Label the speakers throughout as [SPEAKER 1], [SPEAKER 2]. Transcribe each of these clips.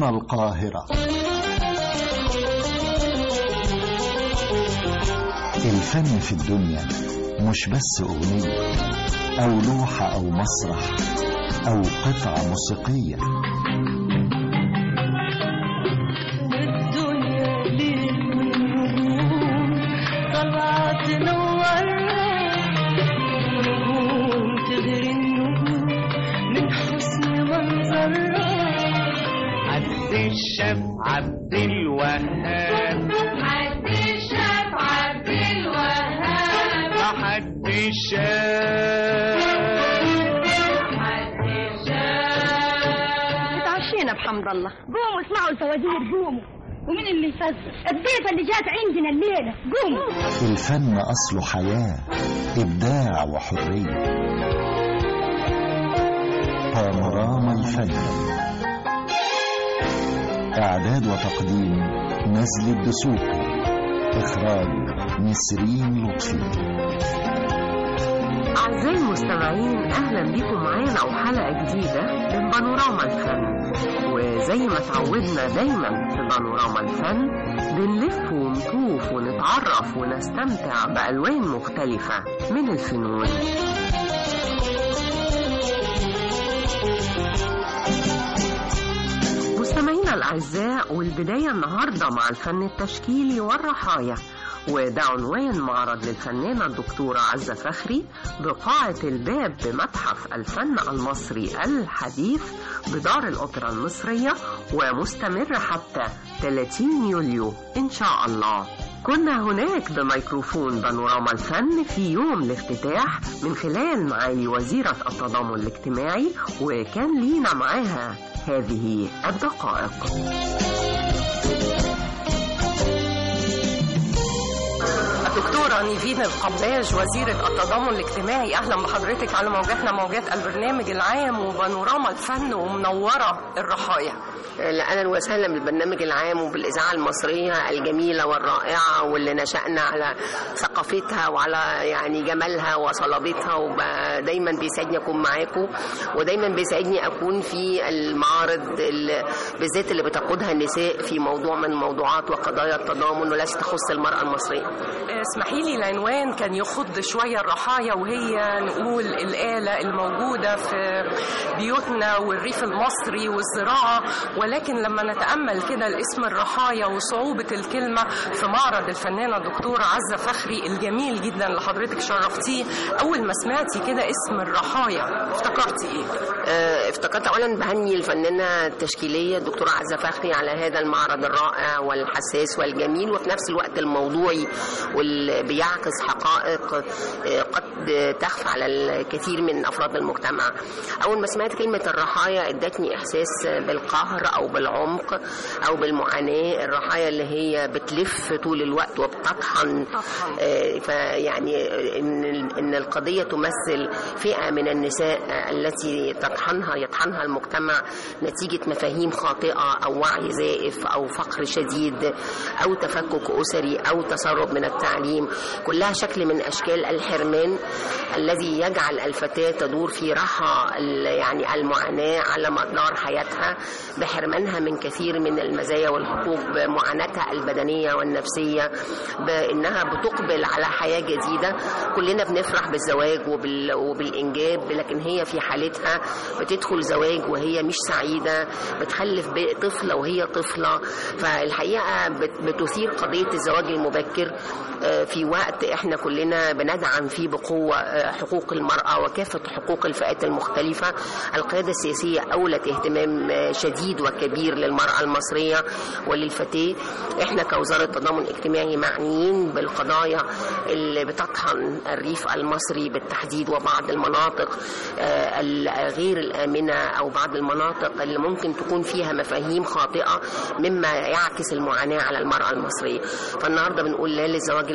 [SPEAKER 1] هنا القاهرة الفن في الدنيا مش بس أغنية أو لوحة أو مسرح أو قطعة موسيقية
[SPEAKER 2] الدنيا ليل ونجوم طلعت تنورنا نجوم تغري النجوم من حسن منظرها
[SPEAKER 3] عبد الشاف عبد الوهاب
[SPEAKER 2] عبد الشاف عبد الوهاب
[SPEAKER 3] حد الشاف
[SPEAKER 2] عبد الشاف
[SPEAKER 4] اتعشينا بحمد الله قوموا اسمعوا الفوازير قوموا ومين اللي يفزر الضيفة اللي جات عندنا الليلة قوموا
[SPEAKER 1] الفن أصله حياة إبداع وحرية بانوراما الفن إعداد وتقديم نزل الدسوقي إخراج نسرين لطفي
[SPEAKER 5] أعزائي المستمعين أهلا بكم معانا وحلقة جديدة من بانوراما الفن وزي ما تعودنا دايما في بانوراما الفن بنلف ونطوف ونتعرف ونستمتع بألوان مختلفة من الفنون مستمعينا الأعزاء والبداية النهاردة مع الفن التشكيلي والرحايا وده عنوان معرض للفنانة الدكتورة عزة فخري بقاعة الباب بمتحف الفن المصري الحديث بدار الأوبرا المصرية ومستمر حتى 30 يوليو إن شاء الله كنا هناك بميكروفون بانوراما الفن في يوم الافتتاح من خلال معالي وزيرة التضامن الاجتماعي وكان لينا معاها هذه الدقائق الدكتورة نيفين القباج وزيرة التضامن الاجتماعي أهلا بحضرتك على موجاتنا موجات البرنامج العام وبانوراما الفن ومنورة الرحايا
[SPEAKER 6] اهلا وسهلا بالبرنامج العام وبالاذاعه المصريه الجميله والرائعه واللي نشانا على ثقافتها وعلى يعني جمالها وصلابتها ودايما بيسعدني اكون معاكم ودايما بيسعدني اكون في المعارض ال- بالذات اللي بتقودها النساء في موضوع من موضوعات وقضايا التضامن والتي تخص المراه المصريه.
[SPEAKER 5] اسمحي لي العنوان كان يخض شوية الرحايا وهي نقول الآلة الموجودة في بيوتنا والريف المصري والزراعة ولكن لما نتأمل كده الاسم الرحايا وصعوبة الكلمة في معرض الفنانة الدكتورة عزة فخري الجميل جدا اللي حضرتك شرفتيه أول ما سمعتي كده اسم الرحايا افتكرتي إيه؟
[SPEAKER 6] آه، افتكرت اولا بهني الفنانه التشكيليه الدكتوره عزه فخري على هذا المعرض الرائع والحساس والجميل وفي نفس الوقت الموضوعي واللي بيعكس حقائق آه، قد تخفى على الكثير من افراد المجتمع. اول ما سمعت كلمه الرحايا ادتني احساس بالقهر او بالعمق او بالمعاناه، الرحايا اللي هي بتلف طول الوقت وبتطحن آه، فيعني ان ان القضيه تمثل فئه من النساء التي تطحنها يطحنها المجتمع نتيجه مفاهيم خاطئه او وعي زائف او فقر شديد او تفكك اسري او تسرب من التعليم كلها شكل من اشكال الحرمان الذي يجعل الفتاه تدور في رحى ال- يعني المعاناه على مدار حياتها بحرمانها من كثير من المزايا والحقوق بمعاناتها البدنيه والنفسيه بانها بتقبل على حياه جديده كلنا بنفرح بالزواج وبال... وبالانجاب لكن هي في حالتها بتدخل زواج وهي مش سعيده بتخلف ب- طفله وهي طفله فالحقيقه بت... بتثير قضيه الزواج المبكر آه، في وقت احنا كلنا بندعم فيه بقوه آه، حقوق المراه وكافه حقوق الفئات المختلفه القياده السياسيه اولت اهتمام آه، شديد وكبير للمراه المصريه وللفتاه احنا كوزاره التضامن الاجتماعي معنيين بالقضايا اللي بتطحن الريف المصري بالتحديد وبعض المناطق آه، الغير الامنه او بعض المناطق اللي ممكن تكون فيها مفاهيم خاطئه مما يعكس المعاناه على المراه المصريه فالنهارده بنقول لا للزواج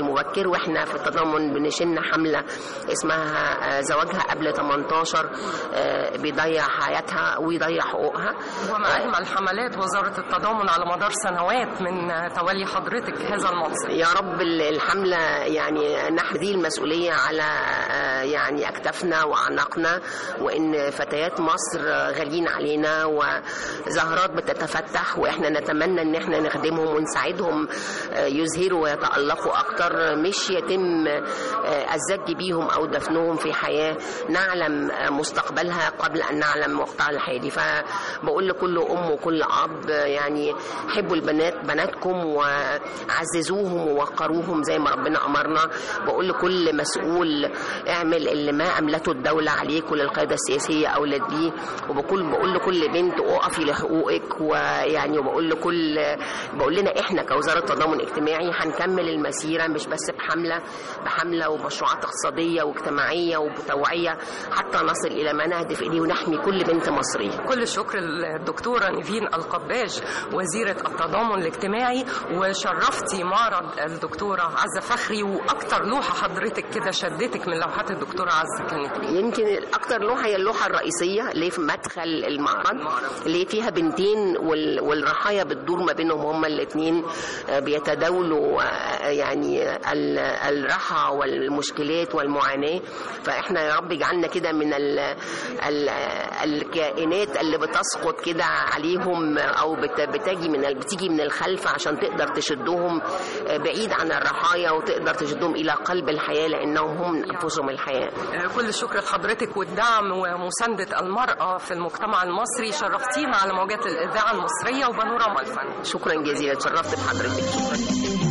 [SPEAKER 6] مبكر واحنا في التضامن بنشن حمله اسمها آه، زواجها قبل 18 آه، بيضيع حياتها ويضيع حقوقها
[SPEAKER 5] ومع أجمل حملات وزارة التضامن على مدار سنوات من تولي حضرتك هذا المنصب
[SPEAKER 6] يا رب ال- الحملة يعني نحذي المسؤولية على آه، يعني أكتافنا وأعناقنا وإن فتيات مصر آه، غاليين علينا وزهرات بتتفتح وإحنا نتمنى إن إحنا نخدمهم ونساعدهم آه، يزهروا ويتألقوا أكتر مش يتم آه، الزج بيهم أو دفنهم في حياة نعلم آه، مستقبلها قبل أن نعلم وقتها الحالي فبقول لكل أم وكل أب آه، يعني حبوا البنات بناتكم وعززوهم ووقروهم زي ما ربنا امرنا بقول لكل مسؤول اعمل اللي ما املته الدوله عليك وللقياده السياسيه اولاد بيه وبقول بقول لكل بنت اقفي لحقوقك ويعني وبقول لكل بقول لنا احنا كوزاره تضامن اجتماعي هنكمل المسيره مش بس بحمله بحمله ومشروعات اقتصاديه واجتماعيه وتوعيه حتى نصل الى ما نهدف اليه ونحمي كل بنت مصريه
[SPEAKER 5] كل الشكر للدكتورة نيفين القباش وزيرة التضامن الاجتماعي وشرفتي معرض الدكتورة عزة فخري وأكتر لوحة حضرتك كده شدتك من لوحات الدكتورة عزة كانت إيه؟
[SPEAKER 6] يمكن الاكثر لوحه هي اللوحه الرئيسيه اللي في مدخل المعرض اللي فيها بنتين وال- والرحايا بتدور ما بينهم هما الاثنين بيتداولوا آه، يعني ال- الرحى والمشكلات والمعاناه فاحنا يا رب اجعلنا كده من ال ال الكائنات اللي بتسقط كده عليهم او بت- بتجي من ال- بتيجي من الخلف عشان تقدر تشدهم آه، بعيد عن الرحايا وتقدر تشدهم الى قلب الحياه لانهم هم انفسهم الحياه
[SPEAKER 5] كل الشكر لحضرتك والدعم ومساندة المرأة في المجتمع المصري شرفتينا على موجات الإذاعة المصرية وبانوراما الفن
[SPEAKER 6] شكرا جزيلا اتشرفت بحضرتك شكرا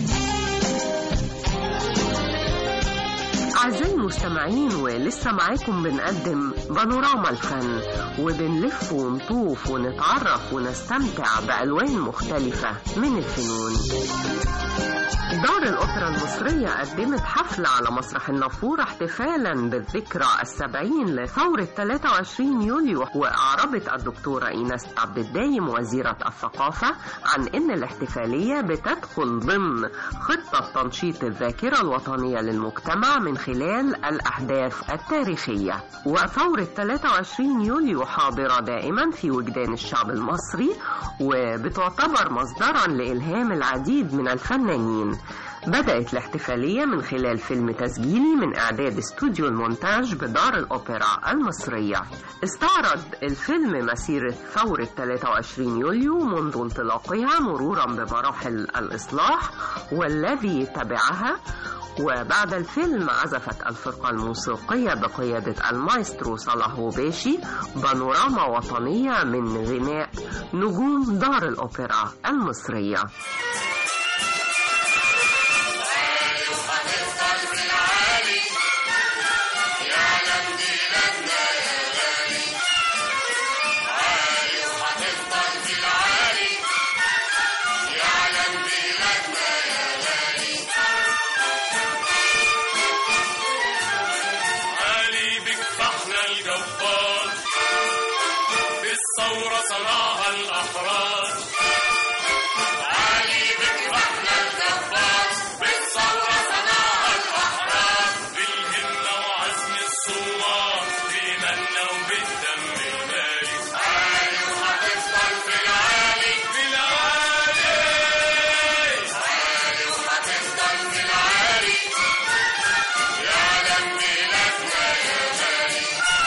[SPEAKER 5] أعزائي المستمعين ولسه معاكم بنقدم بانوراما الفن وبنلف ونطوف ونتعرف ونستمتع بألوان مختلفة من الفنون دار الأوبرا المصرية قدمت حفلة على مسرح النافورة احتفالا بالذكرى السبعين لثورة 23 يوليو وأعربت الدكتورة إيناس عبد الدايم وزيرة الثقافة عن أن الاحتفالية بتدخل ضمن خطة تنشيط الذاكرة الوطنية للمجتمع من خلال الأحداث التاريخية وثورة 23 يوليو حاضرة دائما في وجدان الشعب المصري وبتعتبر مصدرا لإلهام العديد من الفنانين بدأت الاحتفالية من خلال فيلم تسجيلي من إعداد استوديو المونتاج بدار الأوبرا المصرية استعرض الفيلم مسيرة ثورة 23 يوليو منذ انطلاقها مرورا بمراحل الإصلاح والذي تبعها وبعد الفيلم عزفت الفرقة الموسيقية بقيادة المايسترو صلاح باشي بانوراما وطنية من غناء نجوم دار الأوبرا المصرية
[SPEAKER 3] علي بك فحنا الجبار بالثورة صنعها الأحرار علي بك فحنا الجبار بالثورة صنعها الأحرار بالهمة وعزم الثوار بإيماننا وبالدم الغالي علي وهتفضل في العالي في العالي علي وهتفضل في العالي يعلم ميلادنا يا غالي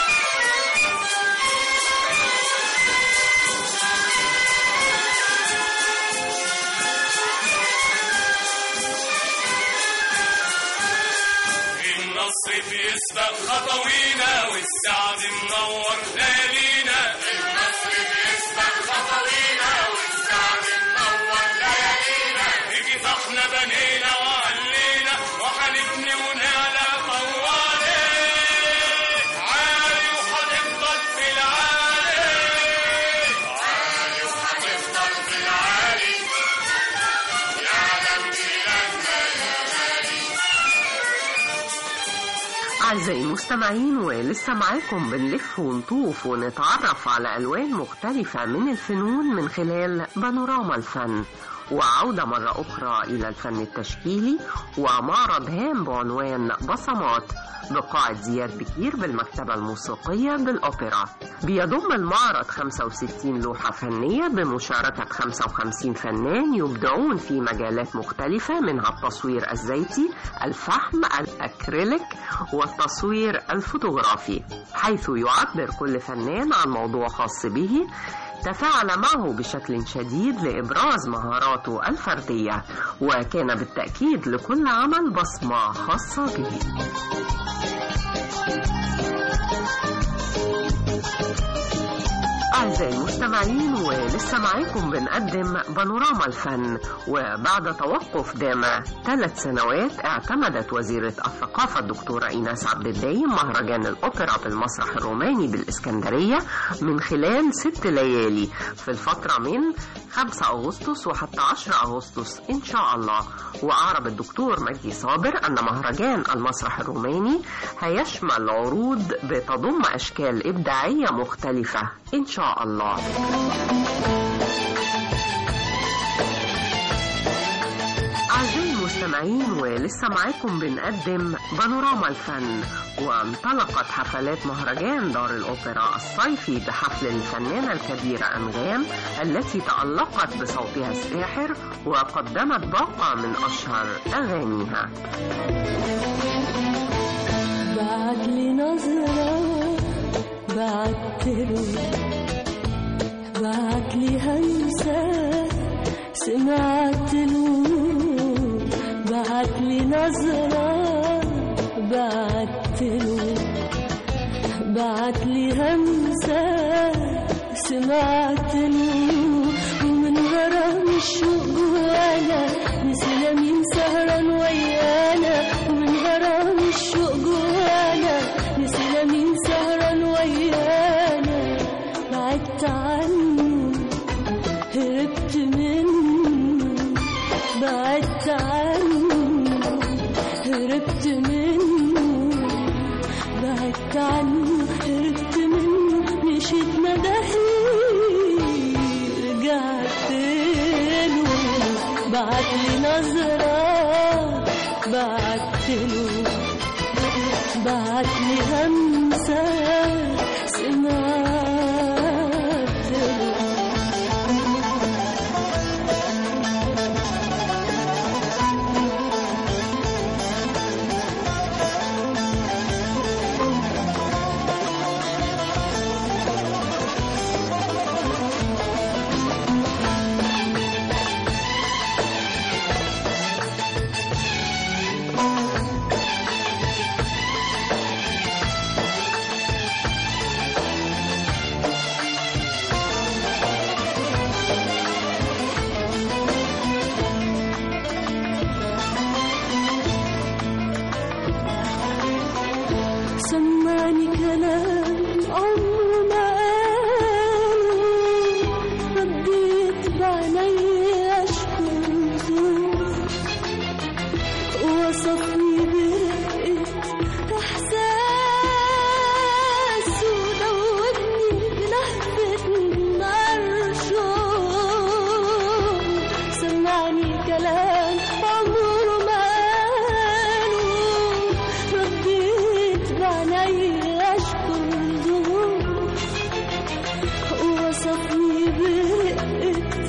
[SPEAKER 3] النصر بيسبق خطوينا والسعد منور ليالينا النصر بيسبق خطوينا والسعد منور ليالينا يجي فاحنا بنينا وعلينا وحنبني ونعلى طوالي عالي وهتفضل في العالي عالي وهتفضل في العالي يعلم بلادنا يا غالي
[SPEAKER 5] أعزائي المستمعين ولسه معاكم بنلف ونطوف ونتعرف على ألوان مختلفة من الفنون من خلال بانوراما الفن وعودة مرة أخرى إلى الفن التشكيلي ومعرض هام بعنوان بصمات بقاعة زياد بكير بالمكتبة الموسيقية بالأوبرا بيضم المعرض 65 لوحة فنية بمشاركة 55 فنان يبدعون في مجالات مختلفة منها التصوير الزيتي الفحم الأكريليك والتصوير الفوتوغرافي حيث يعبر كل فنان عن موضوع خاص به تفاعل معه بشكل شديد لإبراز مهاراته الفردية وكان بالتأكيد لكل عمل بصمة خاصة به أعزائي المستمعين ولسه معاكم بنقدم بانوراما الفن وبعد توقف دام ثلاث سنوات اعتمدت وزيرة الثقافة الدكتورة إيناس عبد الدايم مهرجان الأوبرا بالمسرح الروماني بالإسكندرية من خلال ست ليالي في الفترة من 5 أغسطس وحتى 10 أغسطس إن شاء الله وأعرب الدكتور مجدي صابر أن مهرجان المسرح الروماني هيشمل عروض بتضم أشكال إبداعية مختلفة إن شاء الله أعزائي المستمعين ولسه معاكم بنقدم بانوراما الفن وانطلقت حفلات مهرجان دار الأوبرا الصيفي بحفل الفنانة الكبيرة أنغام التي تألقت بصوتها الساحر وقدمت باقة من أشهر أغانيها
[SPEAKER 2] بعت لي نظرة بعت له بعت لي همسة سمعت له بعت لي نظرة بعت له بعت لي همسة سمعت له ومن غرام الشوق جوانا نسينا مين سهران ويانا ومن غرام الشوق جوانا نسينا مين سهران ويانا بعدت عنه هربت منه بعدت عنه هربت منه بعدت عنه هربت منه مشيت مدهي رجعت له بعت لي نظرة بعت له بعت لي همسة سمعت له سمعني كلام عمره ما قاله رديت بعيني اشكر وصفني برقة احساس ودوبني بلهفة مرشوق سمعني كلام عمره ما قاله رديت بعيني اشكر وصفني برقة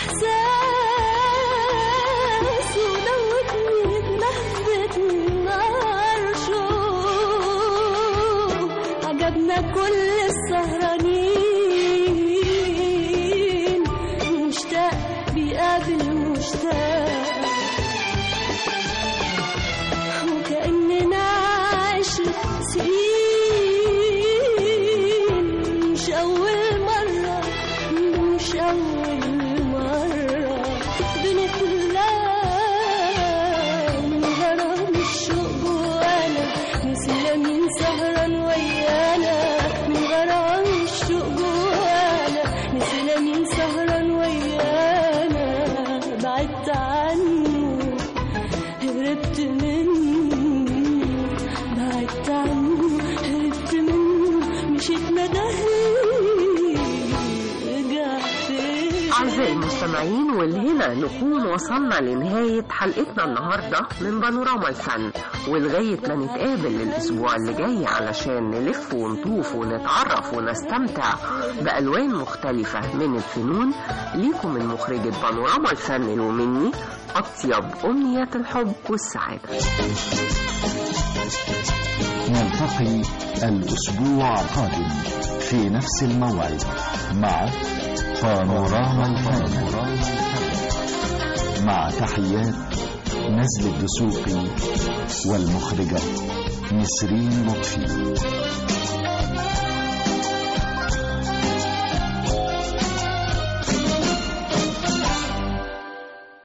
[SPEAKER 2] احساس ودوتني بلهفة مرشوق عجبنا كل السهرانين مشتاق بيقابل مشتاق وكأننا عشر سنين مش أول مرة مش أول مرة بنتلاقى من غرام الشوق جوانا نسينا مين سهران ويانا من غرام الشوق جوانا نسينا مين سهران ويانا بعدت عنه
[SPEAKER 5] أعزائي المستمعين والهنا نكون وصلنا لنهاية حلقتنا النهاردة من بانوراما الفن ولغاية ما نتقابل الأسبوع اللي جاي علشان نلف ونطوف ونتعرف ونستمتع بألوان مختلفة من الفنون ليكم من مخرجة بانوراما الفن ومني أطيب أمنيات الحب والسعادة
[SPEAKER 1] نلتقي الأسبوع القادم في نفس الموعد مع بانوراما الفن مع تحيات نزل الدسوقي والمخرجة نسرين لطفي